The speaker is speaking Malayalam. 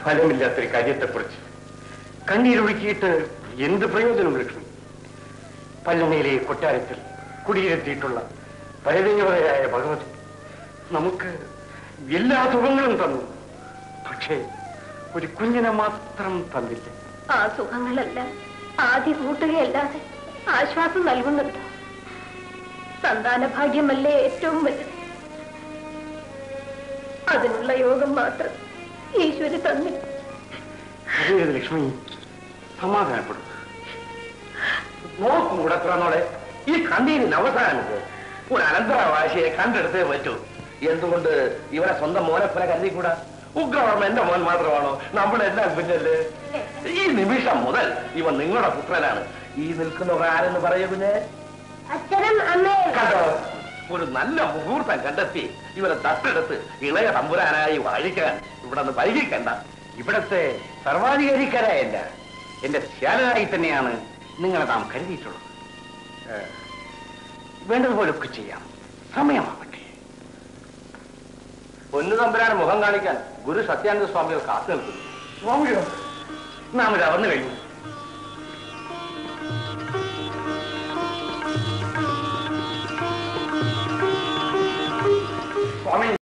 ഫലമില്ലാത്തൊരു കാര്യത്തെക്കുറിച്ച് കണ്ണീരൊഴുക്കിയിട്ട് എന്ത് പ്രയോജനം ലക്ഷ്മി പല്ലമയിലെ കൊട്ടാരത്തിൽ കുടിയിരുത്തിയിട്ടുള്ള പരദേവതയായ ഭഗവതി നമുക്ക് എല്ലാ സുഖങ്ങളും തന്നു പക്ഷേ ഒരു കുഞ്ഞിനെ മാത്രം തന്നില്ല ആ സുഖങ്ങളല്ല ആദ്യ കൂട്ടുകയല്ലാതെ ആശ്വാസം നൽകുന്നുണ്ട് സന്താന ഭാഗ്യമല്ലേ ഏറ്റവും വലുത് അതിനുള്ള യോഗം മാത്രം ഈശ്വരി തന്നില്ല അറിയരുത് ലക്ഷ്മി സമാധാനപ്പെടും നോക്കും കൂടത്രാന്നോടെ ഈ കണ്ണീരിന് അവസാനത്ത് ഒരു അനന്തരാവാശിയെ കണ്ടെടുത്തേ പറ്റൂ എന്തുകൊണ്ട് ഇവരെ സ്വന്തം മോനെ പോലെ കരുതിക്കൂടാ ഉഗ്രവർമ്മ എന്റെ മോൻ മാത്രമാണോ നമ്മളെല്ലാം പിന്നല്ലേ ഈ നിമിഷം മുതൽ ഇവൻ നിങ്ങളുടെ പുത്രനാണ് ഈ നിൽക്കുന്നവർ ആരെന്ന് പറയൂ പിന്നെ അച്ഛനും അമ്മയും കണ്ടോ ഒരു നല്ല മുഹൂർത്തം കണ്ടെത്തി ഇവരെ തട്ടെടുത്ത് ഇളയ തമ്പുരാനായി വാഴിക്കാൻ ഇവിടെ നിന്ന് വൈകിക്കണ്ട ഇവിടത്തെ സർവാധികാരിക്കാരായല്ല എന്റെ ശാലനായി തന്നെയാണ് നിങ്ങളെ നാം കരുതിയിട്ടുള്ളത് ഏ, വേണ്ടതുപോലൊക്കെ ചെയ്യാം സമയമാവട്ടെ പൊന്നു തമ്പുരാന് മുഖം കാണിക്കാൻ ഗുരു സത്യാനന്ദ സ്വാമികൾ കാത്തു നിൽക്കുന്നു സ്വാമിയോ നാം ഇത് അറന്നു കഴിഞ്ഞു